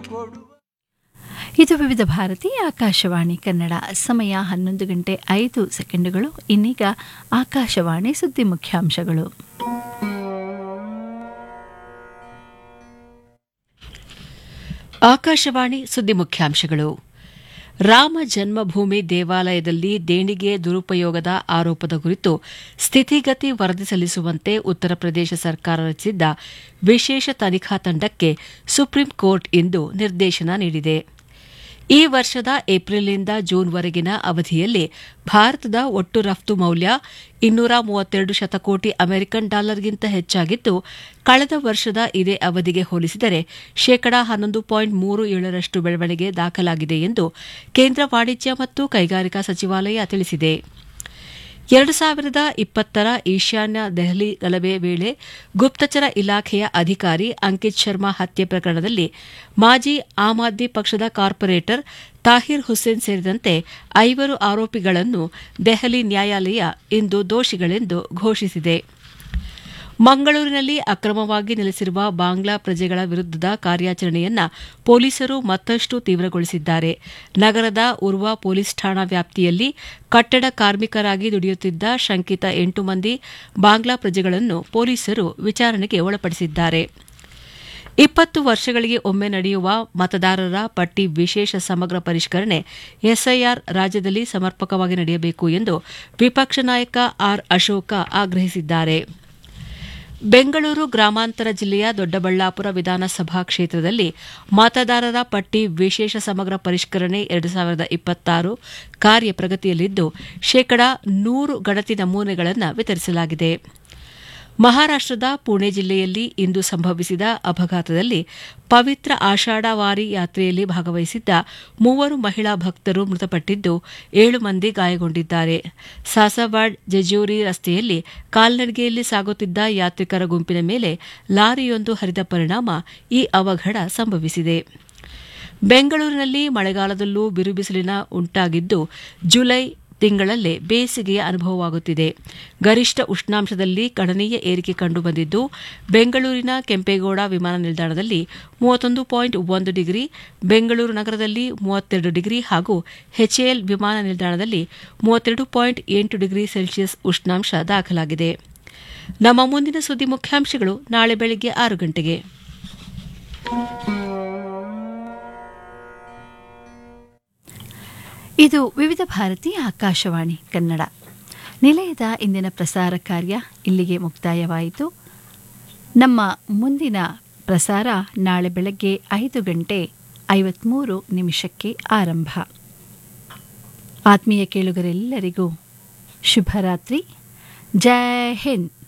ಕೊಡುವ ಇದು ವಿವಿಧ ಭಾರತಿ ಆಕಾಶವಾಣಿ ಕನ್ನಡ ಸಮಯ ಹನ್ನೊಂದು ಗಂಟೆ ಐದು ಸೆಕೆಂಡುಗಳು ಇನ್ನೀಗ ಆಕಾಶವಾಣಿ ಸುದ್ದಿ ಮುಖ್ಯಾಂಶಗಳು ಆಕಾಶವಾಣಿ ಸುದ್ದಿ ಮುಖ್ಯಾಂಶಗಳು ರಾಮ ಜನ್ಮಭೂಮಿ ದೇವಾಲಯದಲ್ಲಿ ದೇಣಿಗೆ ದುರುಪಯೋಗದ ಆರೋಪದ ಕುರಿತು ಸ್ಥಿತಿಗತಿ ವರದಿ ಸಲ್ಲಿಸುವಂತೆ ಉತ್ತರ ಪ್ರದೇಶ ಸರ್ಕಾರ ರಚಿಸಿದ್ದ ವಿಶೇಷ ತನಿಖಾ ತಂಡಕ್ಕೆ ಸುಪ್ರೀಂ ಕೋರ್ಟ್ ಇಂದು ನಿರ್ದೇಶನ ನೀಡಿದೆ ಈ ವರ್ಷದ ಏಪ್ರಿಲ್ನಿಂದ ಜೂನ್ವರೆಗಿನ ಅವಧಿಯಲ್ಲಿ ಭಾರತದ ಒಟ್ಟು ರಫ್ತು ಮೌಲ್ಯ ಇನ್ನೂರ ಮೂವತ್ತೆರಡು ಶತಕೋಟಿ ಅಮೆರಿಕನ್ ಡಾಲರ್ಗಿಂತ ಹೆಚ್ಚಾಗಿದ್ದು ಕಳೆದ ವರ್ಷದ ಇದೇ ಅವಧಿಗೆ ಹೋಲಿಸಿದರೆ ಶೇಕಡಾ ಹನ್ನೊಂದು ಪಾಯಿಂಟ್ ಮೂರು ಏಳರಷ್ಟು ಬೆಳವಣಿಗೆ ದಾಖಲಾಗಿದೆ ಎಂದು ಕೇಂದ್ರ ವಾಣಿಜ್ಯ ಮತ್ತು ಕೈಗಾರಿಕಾ ಸಚಿವಾಲಯ ತಿಳಿಸಿದೆ ಎರಡು ಸಾವಿರದ ಇಪ್ಪತ್ತರ ಈಶಾನ್ಯ ದೆಹಲಿ ಗಲಭೆ ವೇಳೆ ಗುಪ್ತಚರ ಇಲಾಖೆಯ ಅಧಿಕಾರಿ ಅಂಕಿತ್ ಶರ್ಮಾ ಹತ್ಯೆ ಪ್ರಕರಣದಲ್ಲಿ ಮಾಜಿ ಆಮ್ ಆದ್ಮಿ ಪಕ್ಷದ ಕಾರ್ಪೊರೇಟರ್ ತಾಹಿರ್ ಹುಸೇನ್ ಸೇರಿದಂತೆ ಐವರು ಆರೋಪಿಗಳನ್ನು ದೆಹಲಿ ನ್ಯಾಯಾಲಯ ಇಂದು ದೋಷಿಗಳೆಂದು ಘೋಷಿಸಿದೆ ಮಂಗಳೂರಿನಲ್ಲಿ ಅಕ್ರಮವಾಗಿ ನೆಲೆಸಿರುವ ಬಾಂಗ್ಲಾ ಪ್ರಜೆಗಳ ವಿರುದ್ದದ ಕಾರ್ಯಾಚರಣೆಯನ್ನ ಪೊಲೀಸರು ಮತ್ತಷ್ಟು ತೀವ್ರಗೊಳಿಸಿದ್ದಾರೆ ನಗರದ ಉರ್ವಾ ಪೊಲೀಸ್ ಠಾಣಾ ವ್ಯಾಪ್ತಿಯಲ್ಲಿ ಕಟ್ಟಡ ಕಾರ್ಮಿಕರಾಗಿ ದುಡಿಯುತ್ತಿದ್ದ ಶಂಕಿತ ಎಂಟು ಮಂದಿ ಬಾಂಗ್ಲಾ ಪ್ರಜೆಗಳನ್ನು ಪೊಲೀಸರು ವಿಚಾರಣೆಗೆ ಒಳಪಡಿಸಿದ್ದಾರೆ ಇಪ್ಪತ್ತು ವರ್ಷಗಳಿಗೆ ಒಮ್ಮೆ ನಡೆಯುವ ಮತದಾರರ ಪಟ್ಟಿ ವಿಶೇಷ ಸಮಗ್ರ ಪರಿಷ್ಕರಣೆ ಎಸ್ಐಆರ್ ರಾಜ್ಯದಲ್ಲಿ ಸಮರ್ಪಕವಾಗಿ ನಡೆಯಬೇಕು ಎಂದು ವಿಪಕ್ಷ ನಾಯಕ ಆರ್ ಅಶೋಕ ಆಗ್ರಹಿಸಿದ್ದಾರೆ ಬೆಂಗಳೂರು ಗ್ರಾಮಾಂತರ ಜಿಲ್ಲೆಯ ದೊಡ್ಡಬಳ್ಳಾಪುರ ವಿಧಾನಸಭಾ ಕ್ಷೇತ್ರದಲ್ಲಿ ಮತದಾರರ ಪಟ್ಟಿ ವಿಶೇಷ ಸಮಗ್ರ ಪರಿಷ್ಕರಣೆ ಎರಡು ಸಾವಿರದ ಇಪ್ಪತ್ತಾರು ಕಾರ್ಯ ಪ್ರಗತಿಯಲ್ಲಿದ್ದು ಶೇಕಡಾ ನೂರು ಗಣತಿ ನಮೂನೆಗಳನ್ನು ವಿತರಿಸಲಾಗಿದೆ ಮಹಾರಾಷ್ಟದ ಪುಣೆ ಜಿಲ್ಲೆಯಲ್ಲಿ ಇಂದು ಸಂಭವಿಸಿದ ಅಪಘಾತದಲ್ಲಿ ಪವಿತ್ರ ಆಷಾಢವಾರಿ ಯಾತ್ರೆಯಲ್ಲಿ ಭಾಗವಹಿಸಿದ್ದ ಮೂವರು ಮಹಿಳಾ ಭಕ್ತರು ಮೃತಪಟ್ಟಿದ್ದು ಏಳು ಮಂದಿ ಗಾಯಗೊಂಡಿದ್ದಾರೆ ಸಾಸವಾಡ್ ಜೆಜೂರಿ ರಸ್ತೆಯಲ್ಲಿ ಕಾಲ್ನಡಿಗೆಯಲ್ಲಿ ಸಾಗುತ್ತಿದ್ದ ಯಾತ್ರಿಕರ ಗುಂಪಿನ ಮೇಲೆ ಲಾರಿಯೊಂದು ಹರಿದ ಪರಿಣಾಮ ಈ ಅವಘಡ ಸಂಭವಿಸಿದೆ ಬೆಂಗಳೂರಿನಲ್ಲಿ ಮಳೆಗಾಲದಲ್ಲೂ ಬಿರುಬಿಸಿಲಿನ ಉಂಟಾಗಿದ್ದು ಜುಲೈ ತಿಂಗಳಲ್ಲೇ ಬೇಸಿಗೆಯ ಅನುಭವವಾಗುತ್ತಿದೆ ಗರಿಷ್ಠ ಉಷ್ಣಾಂಶದಲ್ಲಿ ಗಣನೀಯ ಏರಿಕೆ ಕಂಡುಬಂದಿದ್ದು ಬೆಂಗಳೂರಿನ ಕೆಂಪೇಗೌಡ ವಿಮಾನ ನಿಲ್ದಾಣದಲ್ಲಿ ಮೂವತ್ತೊಂದು ಪಾಯಿಂಟ್ ಒಂದು ಡಿಗ್ರಿ ಬೆಂಗಳೂರು ನಗರದಲ್ಲಿ ಮೂವತ್ತೆರಡು ಡಿಗ್ರಿ ಹಾಗೂ ಎಚ್ಎಎಲ್ ವಿಮಾನ ನಿಲ್ದಾಣದಲ್ಲಿ ಮೂವತ್ತೆರಡು ಪಾಯಿಂಟ್ ಎಂಟು ಡಿಗ್ರಿ ಸೆಲ್ಸಿಯಸ್ ಉಷ್ಣಾಂಶ ದಾಖಲಾಗಿದೆ ನಮ್ಮ ಮುಂದಿನ ಸುದ್ದಿ ಮುಖ್ಯಾಂಶಗಳು ನಾಳೆ ಬೆಳಗ್ಗೆ ಆರು ಗಂಟೆಗೆ ಇದು ವಿವಿಧ ಭಾರತಿ ಆಕಾಶವಾಣಿ ಕನ್ನಡ ನಿಲಯದ ಇಂದಿನ ಪ್ರಸಾರ ಕಾರ್ಯ ಇಲ್ಲಿಗೆ ಮುಕ್ತಾಯವಾಯಿತು ನಮ್ಮ ಮುಂದಿನ ಪ್ರಸಾರ ನಾಳೆ ಬೆಳಗ್ಗೆ ಐದು ಗಂಟೆ ಐವತ್ಮೂರು ನಿಮಿಷಕ್ಕೆ ಆರಂಭ ಆತ್ಮೀಯ ಕೇಳುಗರೆಲ್ಲರಿಗೂ ಶುಭರಾತ್ರಿ ಜೈ ಹಿಂದ್